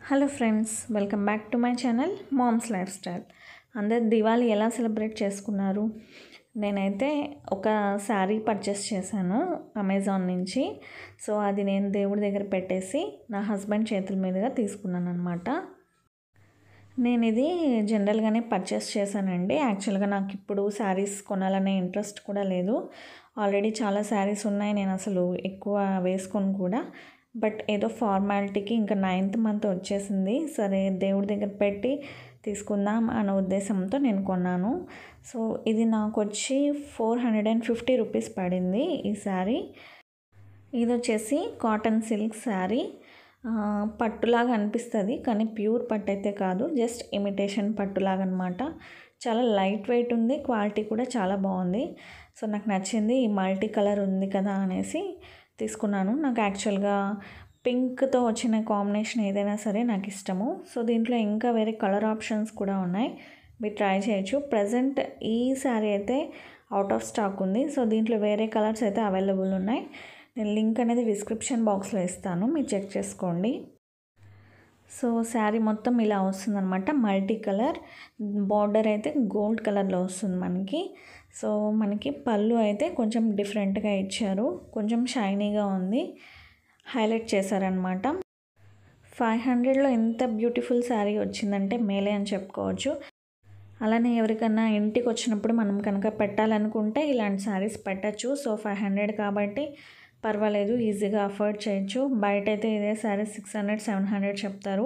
hello friends welcome back to my channel moms lifestyle అందరు దివాళీ ఎలా celebrate చేసుకున్నారు నేనైతే ఒక శారీ పర్చేస్ చేశాను అమెజాన్ నుంచి సో అది నేను దేవుడి దగ్గర పెట్టేసి నా హస్బెండ్ చేతుల మీదుగా తీసుకున్నాను అనమాట నేను ఇది జనరల్గానే పర్చేస్ చేశానండి యాక్చువల్గా నాకు ఇప్పుడు శారీస్ కొనాలనే ఇంట్రెస్ట్ కూడా లేదు ఆల్రెడీ చాలా శారీస్ ఉన్నాయి నేను అసలు ఎక్కువ వేసుకొని కూడా బట్ ఏదో ఫార్మాలిటీకి ఇంకా నైన్త్ మంత్ వచ్చేసింది సరే దేవుడి దగ్గర పెట్టి తీసుకుందాం అనే ఉద్దేశంతో నేను కొన్నాను సో ఇది నాకు వచ్చి four hundred and fifty rupees పడింది ఈ శారీ ఇది వచ్చేసి కాటన్ సిల్క్ శారీ పట్టులాగా అనిపిస్తుంది కానీ ప్యూర్ పట్టు అయితే కాదు జస్ట్ ఇమిటేషన్ పట్టులాగా అనమాట చాలా లైట్ వెయిట్ ఉంది క్వాలిటీ కూడా చాలా బాగుంది సో నాకు నచ్చింది ఈ మల్టీ కలర్ ఉంది కదా అనేసి తీసుకున్నాను నాకు యాక్చువల్గా పింక్తో వచ్చిన కాంబినేషన్ ఏదైనా సరే నాకు ఇష్టము సో దీంట్లో ఇంకా వేరే కలర్ ఆప్షన్స్ కూడా ఉన్నాయి మీరు ట్రై చేయొచ్చు ప్రజెంట్ ఈ శారీ అయితే అవుట్ ఆఫ్ స్టాక్ ఉంది సో దీంట్లో వేరే కలర్స్ అయితే అవైలబుల్ ఉన్నాయి నేను లింక్ అనేది డిస్క్రిప్షన్ బాక్స్లో ఇస్తాను మీరు చెక్ చేసుకోండి సో శారీ మొత్తం ఇలా వస్తుందన్నమాట మల్టీ కలర్ బార్డర్ అయితే గోల్డ్ కలర్లో వస్తుంది మనకి సో మనకి పళ్ళు అయితే కొంచెం డిఫరెంట్గా ఇచ్చారు కొంచెం షైనీగా ఉంది హైలైట్ చేశారనమాట ఫైవ్ హండ్రెడ్లో ఎంత బ్యూటిఫుల్ శారీ వచ్చిందంటే మేలే అని చెప్పుకోవచ్చు అలానే ఎవరికన్నా ఇంటికి వచ్చినప్పుడు మనం కనుక పెట్టాలనుకుంటే ఇలాంటి శారీస్ పెట్టచ్చు సో ఫైవ్ హండ్రెడ్ కాబట్టి పర్వాలేదు ఈజీగా అఫోర్డ్ చేయొచ్చు బయట అయితే ఇదే sari six hundred seven hundred చెప్తారు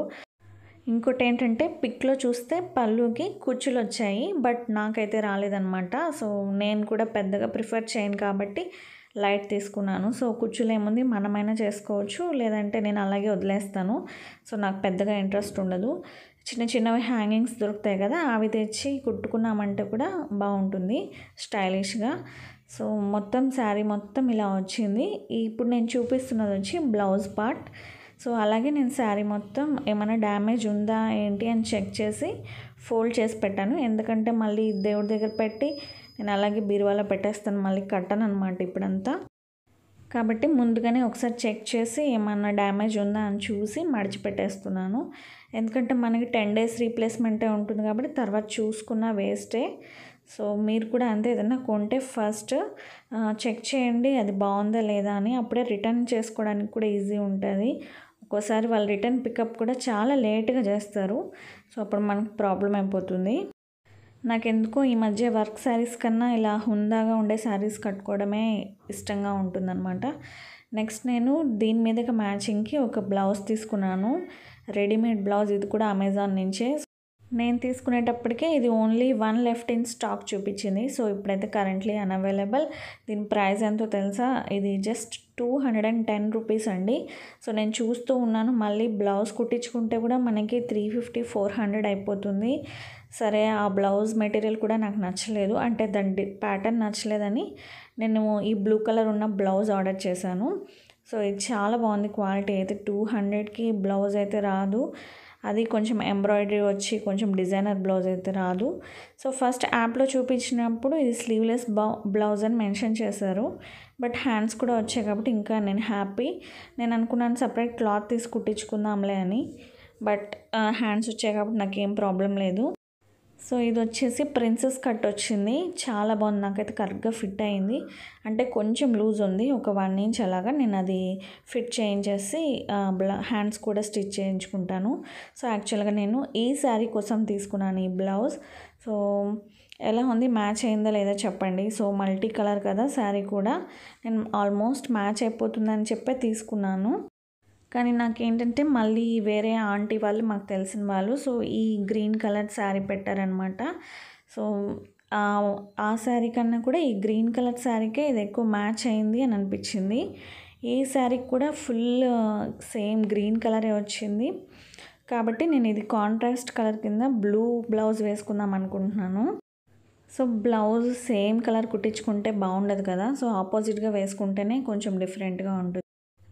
ఇంకోటి ఏంటంటే పిక్లో చూస్తే పళ్ళుకి కుచ్చులు వచ్చాయి బట్ నాకైతే రాలేదనమాట సో నేను కూడా పెద్దగా ప్రిఫర్ చేయను కాబట్టి లైట్ తీసుకున్నాను సో కుచ్చులు ఏముంది మనమైనా చేసుకోవచ్చు లేదంటే నేను అలాగే వదిలేస్తాను సో నాకు పెద్దగా ఇంట్రెస్ట్ ఉండదు చిన్న చిన్నవి హ్యాంగింగ్స్ దొరుకుతాయి కదా అవి తెచ్చి కుట్టుకున్నామంటే కూడా బాగుంటుంది స్టైలిష్గా సో మొత్తం శారీ మొత్తం ఇలా వచ్చింది ఇప్పుడు నేను చూపిస్తున్నది వచ్చి బ్లౌజ్ పార్ట్ సో అలాగే నేను శారీ మొత్తం ఏమైనా డ్యామేజ్ ఉందా ఏంటి అని చెక్ చేసి ఫోల్డ్ చేసి పెట్టాను ఎందుకంటే మళ్ళీ దేవుడి దగ్గర పెట్టి నేను అలాగే బీరువాలో పెట్టేస్తాను మళ్ళీ కట్టను అనమాట ఇప్పుడంతా కాబట్టి ముందుగానే ఒకసారి చెక్ చేసి ఏమన్నా డ్యామేజ్ ఉందా అని చూసి మడిచి పెట్టేస్తున్నాను ఎందుకంటే మనకి టెన్ డేస్ రీప్లేస్మెంటే ఉంటుంది కాబట్టి తర్వాత చూసుకున్న వేస్టే సో మీరు కూడా అంతే ఏదైనా కొంటే ఫస్ట్ చెక్ చేయండి అది బాగుందా లేదా అని అప్పుడే రిటర్న్ చేసుకోవడానికి కూడా ఈజీ ఉంటుంది ఒక్కోసారి వాళ్ళు రిటర్న్ పికప్ కూడా చాలా లేట్గా చేస్తారు సో అప్పుడు మనకు ప్రాబ్లం అయిపోతుంది నాకెందుకో ఈ మధ్య వర్క్ శారీస్ కన్నా ఇలా హుందాగా ఉండే శారీస్ కట్టుకోవడమే ఇష్టంగా ఉంటుందన్నమాట నెక్స్ట్ నేను దీని మీదకి మ్యాచింగ్కి ఒక బ్లౌజ్ తీసుకున్నాను రెడీమేడ్ బ్లౌజ్ ఇది కూడా అమెజాన్ నుంచే నేను తీసుకునేటప్పటికే ఇది only one left in stock చూపించింది సో ఇప్పుడైతే కరెంట్లీ అన్అవైలబుల్ దీని ప్రైస్ ఎంతో తెలుసా ఇది just two hundred and ten rupees అండి సో నేను చూస్తూ ఉన్నాను మళ్ళీ బ్లౌజ్ కుట్టించుకుంటే కూడా మనకి త్రీ ఫిఫ్టీ ఫోర్ హండ్రెడ్ అయిపోతుంది సరే ఆ బ్లౌజ్ మెటీరియల్ కూడా నాకు నచ్చలేదు అంటే దాని ప్యాటర్న్ నచ్చలేదని నేను ఈ బ్లూ కలర్ ఉన్న బ్లౌజ్ ఆర్డర్ చేశాను సో ఇది చాలా బాగుంది క్వాలిటీ అయితే టూ హండ్రెడ్కి బ్లౌజ్ అయితే రాదు అది కొంచెం ఎంబ్రాయిడరీ వచ్చి కొంచెం డిజైనర్ బ్లౌజ్ అయితే రాదు సో ఫస్ట్ యాప్లో చూపించినప్పుడు ఇది స్లీవ్లెస్ బ్లౌజ్ అని మెన్షన్ చేశారు బట్ హ్యాండ్స్ కూడా వచ్చాయి కాబట్టి ఇంకా నేను హ్యాపీ నేను అనుకున్నాను సపరేట్ క్లాత్ తీసి కుట్టించుకుందాంలే అని బట్ హ్యాండ్స్ వచ్చాయి కాబట్టి నాకేం ప్రాబ్లం లేదు సో ఇది వచ్చేసి ప్రిన్సెస్ కట్ వచ్చింది చాలా బాగుంది నాకైతే కరెక్ట్గా ఫిట్ అయింది అంటే కొంచెం లూజ్ ఉంది ఒక వన్ ఇంచ్ అలాగా నేను అది ఫిట్ చేయించేసి హ్యాండ్స్ కూడా స్టిచ్ చేయించుకుంటాను సో యాక్చువల్గా నేను ఈ శారీ కోసం తీసుకున్నాను ఈ బ్లౌజ్ సో ఎలా ఉంది మ్యాచ్ అయిందా లేదా చెప్పండి సో మల్టీ కలర్ కదా శారీ కూడా నేను ఆల్మోస్ట్ మ్యాచ్ అయిపోతుందని చెప్పే తీసుకున్నాను కానీ నాకేంటంటే మళ్ళీ వేరే ఆంటీ వాళ్ళు మాకు తెలిసిన వాళ్ళు సో ఈ గ్రీన్ కలర్ శారీ పెట్టారనమాట సో ఆ శారీ కన్నా కూడా ఈ గ్రీన్ కలర్ శారీకే ఇది ఎక్కువ మ్యాచ్ అయింది అని అనిపించింది ఈ శారీకి కూడా ఫుల్ సేమ్ గ్రీన్ కలరే వచ్చింది కాబట్టి నేను ఇది కాంట్రాస్ట్ కలర్ కింద బ్లూ బ్లౌజ్ వేసుకుందాం అనుకుంటున్నాను సో బ్లౌజ్ సేమ్ కలర్ కుట్టించుకుంటే బాగుండదు కదా సో ఆపోజిట్గా వేసుకుంటేనే కొంచెం డిఫరెంట్గా ఉంటుంది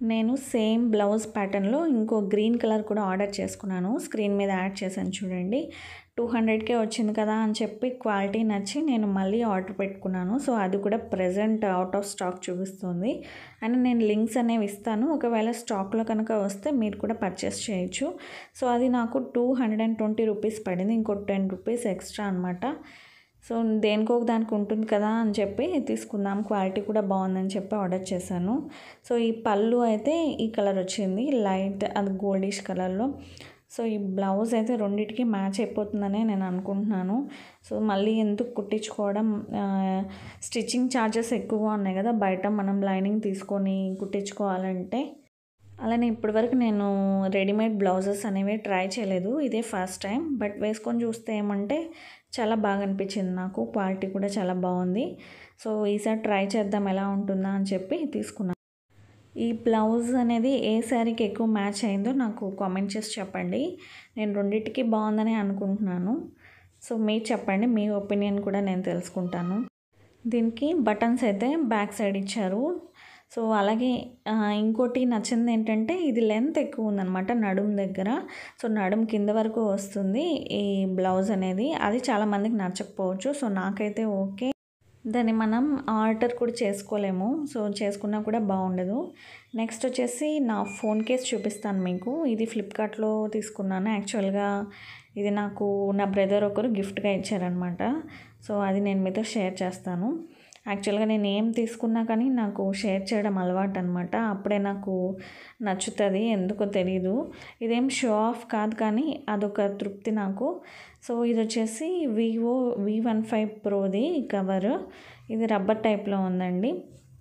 నేను సేమ్ బ్లౌజ్ ప్యాటర్న్లో ఇంకో గ్రీన్ కలర్ కూడా ఆర్డర్ చేసుకున్నాను స్క్రీన్ మీద యాడ్ చేశాను చూడండి టూ హండ్రెడ్కే వచ్చింది కదా అని చెప్పి క్వాలిటీ నచ్చి నేను మళ్ళీ ఆర్డర్ పెట్టుకున్నాను సో అది కూడా ప్రజెంట్ అవుట్ ఆఫ్ స్టాక్ చూపిస్తుంది అండ్ నేను లింక్స్ అనేవి ఇస్తాను ఒకవేళ స్టాక్లో కనుక వస్తే మీరు కూడా పర్చేస్ చేయొచ్చు సో అది నాకు two hundred and twenty rupees పడింది ఇంకో టెన్ రూపీస్ ఎక్స్ట్రా అనమాట సో దేనికో దానికి ఉంటుంది కదా అని చెప్పి తీసుకుందాం క్వాలిటీ కూడా బాగుందని చెప్పి ఆర్డర్ చేశాను సో ఈ పళ్ళు అయితే ఈ కలర్ వచ్చింది లైట్ అది గోల్డిష్ కలర్లో సో ఈ బ్లౌజ్ అయితే రెండింటికి మ్యాచ్ అయిపోతుందనే నేను అనుకుంటున్నాను సో మళ్ళీ ఎందుకు కుట్టించుకోవడం స్టిచ్చింగ్ ఛార్జెస్ ఎక్కువగా ఉన్నాయి కదా బయట మనం లైనింగ్ తీసుకొని కుట్టించుకోవాలంటే అలానే ఇప్పటివరకు నేను రెడీమేడ్ బ్లౌజెస్ అనేవి ట్రై చేయలేదు ఇదే ఫస్ట్ టైం బట్ వేసుకొని చూస్తే ఏమంటే చాలా బాగా అనిపించింది నాకు క్వాలిటీ కూడా చాలా బాగుంది సో ఈసారి ట్రై చేద్దాం ఎలా ఉంటుందా అని చెప్పి తీసుకున్నాను ఈ బ్లౌజ్ అనేది ఏ శారీకి ఎక్కువ మ్యాచ్ అయిందో నాకు కామెంట్ చేసి చెప్పండి నేను రెండింటికి బాగుందని అనుకుంటున్నాను సో మీరు చెప్పండి మీ ఒపీనియన్ కూడా నేను తెలుసుకుంటాను దీనికి బటన్స్ అయితే బ్యాక్ సైడ్ ఇచ్చారు సో అలాగే ఇంకోటి నచ్చింది ఏంటంటే ఇది లెంత్ ఎక్కువ ఉందన్నమాట నడుం దగ్గర సో నడుం కింద వరకు వస్తుంది ఈ బ్లౌజ్ అనేది అది చాలామందికి నచ్చకపోవచ్చు సో నాకైతే ఓకే దాన్ని మనం ఆల్టర్ కూడా చేసుకోలేము సో చేసుకున్నా కూడా బాగుండదు నెక్స్ట్ వచ్చేసి నా ఫోన్ కేస్ చూపిస్తాను మీకు ఇది ఫ్లిప్కార్ట్లో తీసుకున్నాను యాక్చువల్గా ఇది నాకు నా బ్రదర్ ఒకరు గిఫ్ట్గా ఇచ్చారనమాట సో అది నేను మీతో షేర్ చేస్తాను యాక్చువల్గా నేను ఏం తీసుకున్నా కానీ నాకు షేర్ చేయడం అలవాటు అనమాట అప్పుడే నాకు నచ్చుతుంది ఎందుకో తెలీదు ఇదేం షో ఆఫ్ కాదు కానీ అదొక తృప్తి నాకు సో ఇది వచ్చేసి వివో వి వన్ ఫైవ్ ప్రోది కవర్ ఇది రబ్బర్ టైప్లో ఉందండి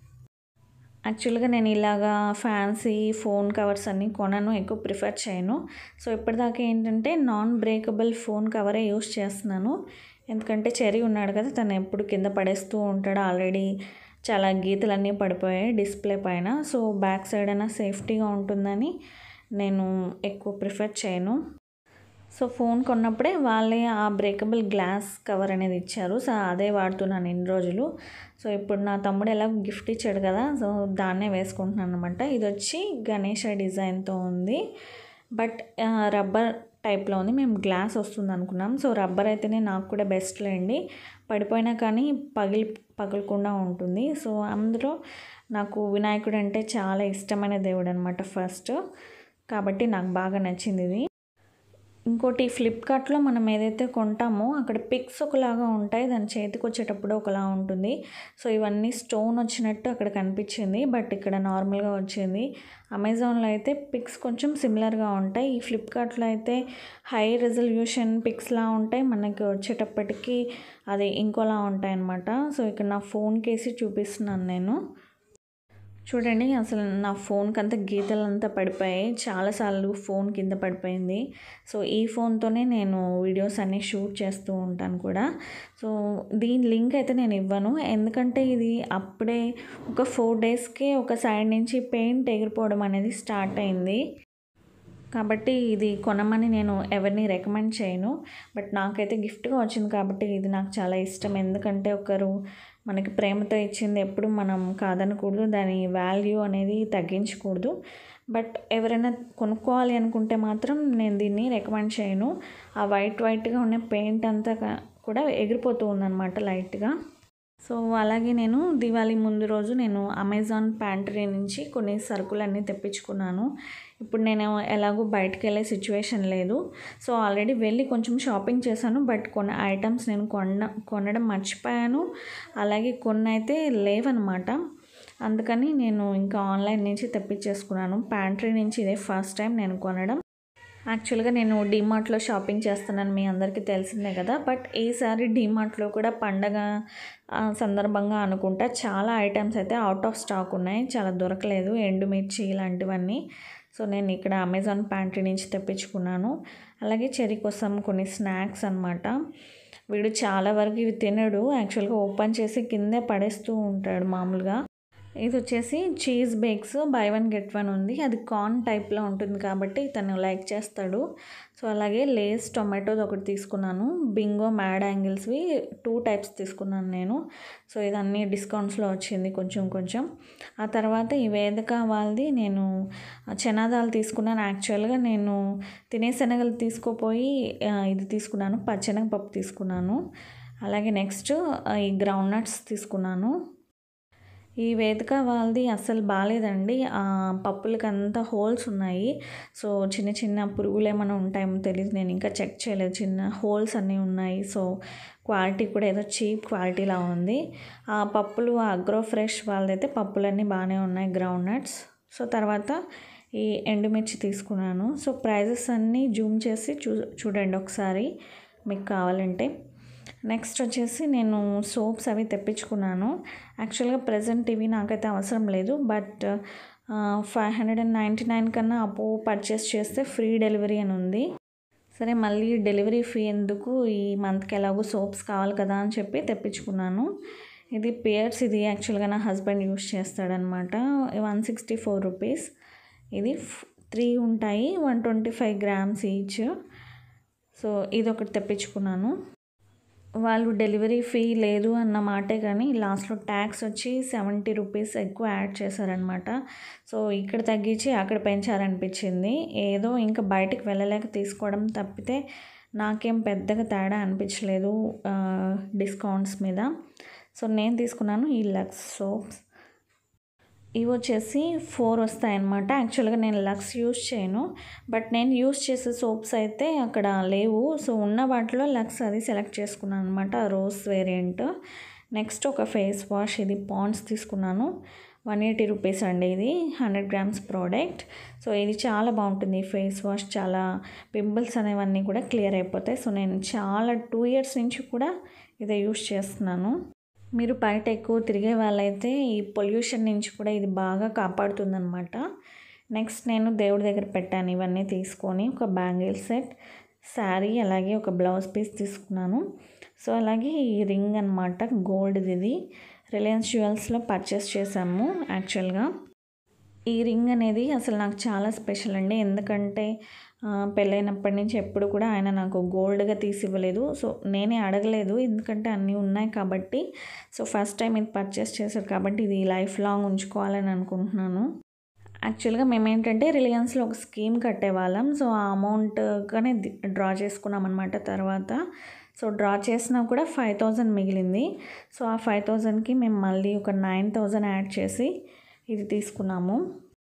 యాక్చువల్గా నేను ఇలాగా ఫ్యాన్సీ ఫోన్ కవర్స్ అన్నీ కొనను ఎక్కువ ప్రిఫర్ చేయను సో ఇప్పటిదాకా ఏంటంటే నాన్ బ్రేకబుల్ ఫోన్ కవరే యూస్ చేస్తున్నాను ఎందుకంటే చెరీ ఉన్నాడు కదా తను ఎప్పుడు కింద పడేస్తూ ఉంటాడు ఆల్రెడీ చాలా గీతలన్నీ పడిపోయాయి డిస్ప్లే పైన సో బ్యాక్ సైడ్ అయినా సేఫ్టీగా ఉంటుందని నేను ఎక్కువ ప్రిఫర్ చేయను సో ఫోన్ కొన్నప్పుడే వాళ్ళే ఆ బ్రేకబుల్ గ్లాస్ కవర్ అనేది ఇచ్చారు సో అదే వాడుతున్నాను ఇన్ని రోజులు సో ఇప్పుడు నా తమ్ముడు ఎలా గిఫ్ట్ ఇచ్చాడు కదా సో దాన్నే వేసుకుంటున్నాను అనమాట ఇది వచ్చి గణేష డిజైన్తో ఉంది బట్ రబ్బర్ టైప్లో ఉంది మేము గ్లాస్ వస్తుంది అనుకున్నాం సో రబ్బర్ అయితేనే నాకు కూడా బెస్ట్ లేండి పడిపోయినా కానీ పగిలి పగలకుండా ఉంటుంది సో అందులో నాకు వినాయకుడు అంటే చాలా ఇష్టమైన దేవుడు అనమాట ఫస్ట్ కాబట్టి నాకు బాగా నచ్చింది ఇది ఇంకోటి ఫ్లిప్కార్ట్లో మనం ఏదైతే కొంటామో అక్కడ పిక్స్ ఒకలాగా ఉంటాయి దాని చేతికి వచ్చేటప్పుడు ఒకలా ఉంటుంది సో ఇవన్నీ స్టోన్ వచ్చినట్టు అక్కడ కనిపించింది బట్ ఇక్కడ నార్మల్గా వచ్చింది అమెజాన్లో అయితే పిక్స్ కొంచెం సిమిలర్గా ఉంటాయి ఈ ఫ్లిప్కార్ట్లో అయితే హై రెజల్యూషన్ పిక్స్లా ఉంటాయి మనకి వచ్చేటప్పటికి అది ఇంకోలా ఉంటాయి అన్నమాట సో ఇక్కడ నా ఫోన్ కేసి చూపిస్తున్నాను నేను చూడండి అసలు నా ఫోన్కి అంతా గీతలు అంతా పడిపోయాయి చాలాసార్లు ఫోన్ కింద పడిపోయింది సో ఈ ఫోన్తోనే నేను వీడియోస్ అన్నీ షూట్ చేస్తూ ఉంటాను కూడా సో దీని లింక్ అయితే నేను ఇవ్వను ఎందుకంటే ఇది అప్పుడే ఒక ఫోర్ డేస్కే ఒక సైడ్ నుంచి పెయింట్ ఎగిరిపోవడం అనేది స్టార్ట్ అయింది కాబట్టి ఇది కొనమని నేను ఎవరిని రికమెండ్ చేయను బట్ నాకైతే గిఫ్ట్గా వచ్చింది కాబట్టి ఇది నాకు చాలా ఇష్టం ఎందుకంటే ఒకరు మనకి ప్రేమతో ఇచ్చింది ఎప్పుడు మనం కాదనకూడదు దాని వాల్యూ అనేది తగ్గించకూడదు బట్ ఎవరైనా కొనుక్కోవాలి అనుకుంటే మాత్రం నేను దీన్ని రికమెండ్ చేయను ఆ వైట్ వైట్గా ఉన్న పెయింట్ అంతా కూడా ఎగిరిపోతూ ఉందన్నమాట లైట్గా సో అలాగే నేను దివాళీ ముందు రోజు నేను అమెజాన్ ప్యాంట్రీ నుంచి కొన్ని సరుకులన్నీ తెప్పించుకున్నాను ఇప్పుడు నేను ఎలాగో బయటకు వెళ్ళే సిచ్యువేషన్ లేదు సో ఆల్రెడీ వెళ్ళి కొంచెం షాపింగ్ చేశాను బట్ కొన్ని ఐటమ్స్ నేను కొన కొనడం మర్చిపోయాను అలాగే కొన్ని అయితే లేవన్నమాట అందుకని నేను ఇంకా ఆన్లైన్ నుంచి తెప్పించేసుకున్నాను ప్యాంట్రీ నుంచి ఇదే ఫస్ట్ టైం నేను కొనడం యాక్చువల్గా నేను డీమార్ట్లో షాపింగ్ చేస్తున్నాను మీ అందరికీ తెలిసిందే కదా బట్ ఈసారి డీమార్ట్లో కూడా పండగ సందర్భంగా అనుకుంటా చాలా ఐటమ్స్ అయితే అవుట్ ఆఫ్ స్టాక్ ఉన్నాయి చాలా దొరకలేదు ఎండుమిర్చి ఇలాంటివన్నీ సో నేను ఇక్కడ అమెజాన్ ప్యాంట్రీ నుంచి తెప్పించుకున్నాను అలాగే చెరి కోసం కొన్ని స్నాక్స్ అనమాట వీడు చాలా వరకు ఇవి తినడు యాక్చువల్గా ఓపెన్ చేసి కిందే పడేస్తూ ఉంటాడు మామూలుగా ఇది వచ్చేసి cheese bakes buy one get one ఉంది అది కార్న్ టైప్లో ఉంటుంది కాబట్టి తను లైక్ చేస్తాడు సో అలాగే లేస్ టొమాటోది ఒకటి తీసుకున్నాను బింగో మ్యాడ్ యాంగిల్స్వి టూ టైప్స్ తీసుకున్నాను నేను సో ఇది అన్ని డిస్కౌంట్స్లో వచ్చింది కొంచెం కొంచెం ఆ తర్వాత ఈ వేదిక వాళ్ళది నేను చనాదాలు తీసుకున్నాను యాక్చువల్గా నేను తినే శనగలు తీసుకోపోయి ఆ, ఇది తీసుకున్నాను పచ్చెనగపప్పు తీసుకున్నాను అలాగే నెక్స్ట్ ఈ గ్రౌండ్ నట్స్ తీసుకున్నాను ఈ వేదిక వాళ్ళది అస్సలు బాగాలేదండి ఆ పప్పులకి అంతా హోల్స్ ఉన్నాయి సో చిన్న చిన్న పురుగులు ఏమైనా ఉంటాయేమో తెలియదు నేను ఇంకా చెక్ చేయలేదు చిన్న హోల్స్ అన్నీ ఉన్నాయి సో క్వాలిటీ కూడా ఏదో చీప్ క్వాలిటీలా ఉంది ఆ పప్పులు అగ్రో ఫ్రెష్ వాళ్ళదైతే పప్పులన్నీ బాగానే ఉన్నాయి గ్రౌండ్ నట్స్ సో తర్వాత ఈ ఎండుమిర్చి తీసుకున్నాను సో ప్రైజెస్ అన్నీ జూమ్ చేసి చూ చూడండి ఒకసారి మీకు కావాలంటే నెక్స్ట్ వచ్చేసి నేను సోప్స్ అవి తెప్పించుకున్నాను యాక్చువల్గా ప్రజెంట్ ఇవి నాకైతే అవసరం లేదు but five hundred and ninety nine కన్నా అపో పర్చేస్ చేస్తే ఫ్రీ డెలివరీ అని ఉంది సరే మళ్ళీ డెలివరీ ఫీ ఎందుకు ఈ మంత్కి ఎలాగో సోప్స్ కావాలి కదా అని చెప్పి తెప్పించుకున్నాను ఇది పియర్స్ ఇది యాక్చువల్గా నా హస్బెండ్ యూస్ చేస్తాడనమాట వన్ సిక్స్టీ ఫోర్ రూపీస్ ఇది త్రీ ఉంటాయి one twenty five grams each so ఇది ఒకటి తెప్పించుకున్నాను వాళ్ళు డెలివరీ ఫీ లేదు అన్న మాటే కానీ లాస్ట్లో ట్యాక్స్ వచ్చి సెవెంటీ రూపీస్ ఎక్కువ యాడ్ చేశారనమాట సో ఇక్కడ తగ్గించి అక్కడ పెంచారనిపించింది ఏదో ఇంకా బయటికి వెళ్ళలేక తీసుకోవడం తప్పితే నాకేం పెద్దగా తేడా అనిపించలేదు డిస్కౌంట్స్ మీద సో నేను తీసుకున్నాను ఈ లక్స్ సోప్స్ ఇవి వచ్చేసి ఫోర్ వస్తాయన్నమాట యాక్చువల్గా నేను లక్స్ యూస్ చేయను బట్ నేను యూస్ చేసే సోప్స్ అయితే అక్కడ లేవు సో ఉన్న వాటిలో లక్స్ అది సెలెక్ట్ చేసుకున్నాను అనమాట రోజ్ వేరియంట్ నెక్స్ట్ ఒక ఫేస్ వాష్ ఇది పాండ్స్ తీసుకున్నాను వన్ ఎయిటీ రూపీస్ అండి ఇది హండ్రెడ్ గ్రామ్స్ ప్రోడక్ట్ సో ఇది చాలా బాగుంటుంది ఈ ఫేస్ వాష్ చాలా పింపుల్స్ అనేవన్నీ కూడా క్లియర్ అయిపోతాయి సో నేను చాలా టూ ఇయర్స్ నుంచి కూడా ఇదే యూస్ చేస్తున్నాను మీరు బయట ఎక్కువ తిరిగే వాళ్ళైతే ఈ పొల్యూషన్ నుంచి కూడా ఇది బాగా కాపాడుతుందన్నమాట నెక్స్ట్ నేను దేవుడి దగ్గర పెట్టాను ఇవన్నీ తీసుకొని ఒక బ్యాంగిల్ సెట్ శారీ అలాగే ఒక బ్లౌజ్ పీస్ తీసుకున్నాను సో అలాగే ఈ రింగ్ అనమాట గోల్డ్ది ఇది రిలయన్స్ జ్యువెల్స్లో పర్చేస్ చేశాము యాక్చువల్గా ఈ రింగ్ అనేది అసలు నాకు చాలా స్పెషల్ అండి ఎందుకంటే ఆ, పెళ్ళైనప్పటి నుంచి ఎప్పుడు కూడా ఆయన నాకు గోల్డ్గా తీసి ఇవ్వలేదు సో నేనే అడగలేదు ఎందుకంటే అన్నీ ఉన్నాయి కాబట్టి సో ఫస్ట్ టైం ఇది పర్చేస్ చేశారు కాబట్టి ఇది లైఫ్ లాంగ్ ఉంచుకోవాలని అనుకుంటున్నాను యాక్చువల్గా మేము ఏంటంటే రిలయన్స్లో ఒక స్కీమ్ కట్టేవాళ్ళం సో ఆ అమౌంట్గానే డ్రా చేసుకున్నాం అనమాట తర్వాత సో డ్రా చేసినా కూడా ఫైవ్ థౌజండ్ మిగిలింది సో ఆ ఫైవ్ థౌజండ్కి మేము మళ్ళీ ఒక నైన్ థౌజండ్ యాడ్ చేసి ఇది తీసుకున్నాము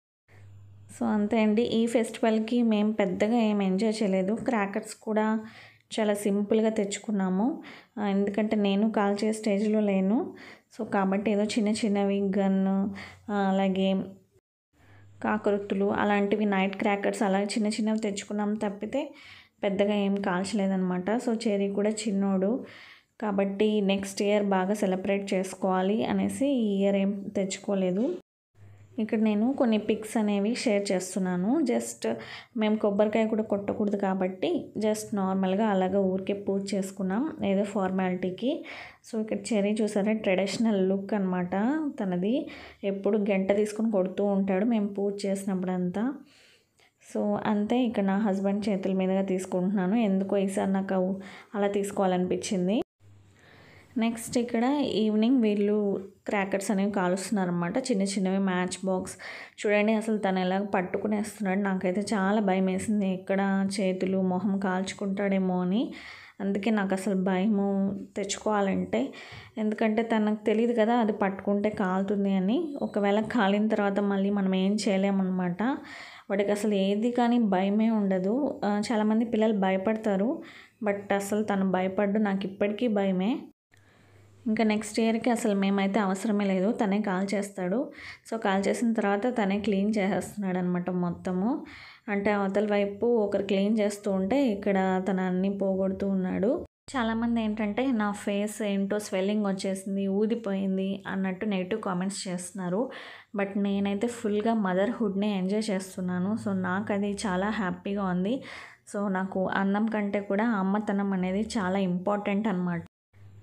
సో అంతే అండి ఈ ఫెస్టివల్కి మేము పెద్దగా ఏం ఎంజాయ్ చేయలేదు క్రాకర్స్ కూడా చాలా సింపుల్గా తెచ్చుకున్నాము ఆ, ఎందుకంటే నేను కాల్చే స్టేజ్లో లేను సో కాబట్టి ఏదో చిన్న చిన్నవి గన్ అలాగే కాకరొత్తులు అలాంటివి నైట్ క్రాకర్స్ అలాగే చిన్న చిన్నవి తెచ్చుకున్నాం తప్పితే పెద్దగా ఏం కాల్చలేదన్నమాట సో చెరీ కూడా చిన్నోడు కాబట్టి నెక్స్ట్ ఇయర్ బాగా సెలబ్రేట్ చేసుకోవాలి అనేసి ఈ ఇయర్ ఏం తెచ్చుకోలేదు ఇక్కడ నేను కొన్ని పిక్స్ అనేవి షేర్ చేస్తున్నాను జస్ట్ మేము కొబ్బరికాయ కూడా కొట్టకూడదు కాబట్టి జస్ట్ నార్మల్గా అలాగ ఊరికే పూజ చేసుకున్నాం ఏదో ఫార్మాలిటీకి సో ఇక్కడ చెరీ చూసారా ట్రెడిషనల్ లుక్ అనమాట తనది ఎప్పుడు గంట తీసుకుని కొడుతూ ఉంటాడు మేము పూజ చేసినప్పుడంతా సో అంతే ఇక్కడ నా హస్బెండ్ చేతుల మీదుగా తీసుకుంటున్నాను ఎందుకో ఈసారి నాకు అలా తీసుకోవాలనిపించింది నెక్స్ట్ ఇక్కడ ఈవినింగ్ వీళ్ళు క్రాకర్స్ అనేవి కాలుస్తున్నారు అనమాట చిన్న చిన్నవి మ్యాచ్ బాక్స్ చూడండి అసలు తను ఎలా పట్టుకునేస్తున్నాడు నాకైతే చాలా భయం వేసింది ఎక్కడ చేతులు మొహం కాల్చుకుంటాడేమో అని అందుకే నాకు అసలు భయము తెచ్చుకోవాలంటే ఎందుకంటే తనకు తెలియదు కదా అది పట్టుకుంటే కాలుతుంది అని ఒకవేళ కాలిన తర్వాత మళ్ళీ మనం ఏం చేయలేమన్నమాట వాడికి అసలు ఏది కానీ భయమే ఉండదు ఆ, చాలామంది పిల్లలు భయపడతారు బట్ అసలు తను భయపడ్డు నాకు ఇప్పటికీ భయమే ఇంకా నెక్స్ట్ ఇయర్కి అసలు మేమైతే అవసరమే లేదు తనే కాల్ చేస్తాడు సో కాల్ చేసిన తర్వాత తనే క్లీన్ చేసేస్తున్నాడు అనమాట మొత్తము అంటే అవతల వైపు ఒకరు క్లీన్ చేస్తూ ఉంటే ఇక్కడ తన అన్ని పోగొడుతూ ఉన్నాడు చాలామంది ఏంటంటే నా ఫేస్ ఏంటో స్వెల్లింగ్ వచ్చేసింది ఊదిపోయింది అన్నట్టు నెగిటివ్ కామెంట్స్ చేస్తున్నారు బట్ నేనైతే ఫుల్గా మదర్హుడ్ని ఎంజాయ్ చేస్తున్నాను సో నాకు అది చాలా హ్యాపీగా ఉంది సో నాకు అన్నం కంటే కూడా అమ్మతనం అనేది చాలా ఇంపార్టెంట్ అనమాట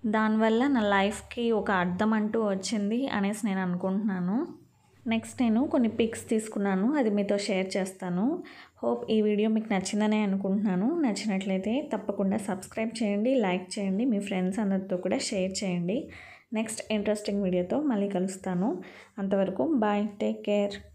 దానివల్ల నా లైఫ్కి ఒక అర్థం అంటూ వచ్చింది అనేసి నేను అనుకుంటున్నాను నెక్స్ట్ నేను కొన్ని పిక్స్ తీసుకున్నాను అది మీతో షేర్ చేస్తాను హోప్ ఈ వీడియో మీకు నచ్చిందనే అనుకుంటున్నాను నచ్చినట్లయితే తప్పకుండా సబ్స్క్రైబ్ చేయండి లైక్ చేయండి మీ ఫ్రెండ్స్ అందరితో కూడా షేర్ చేయండి నెక్స్ట్ ఇంట్రెస్టింగ్ వీడియోతో మళ్ళీ కలుస్తాను అంతవరకు బాయ్ టేక్ కేర్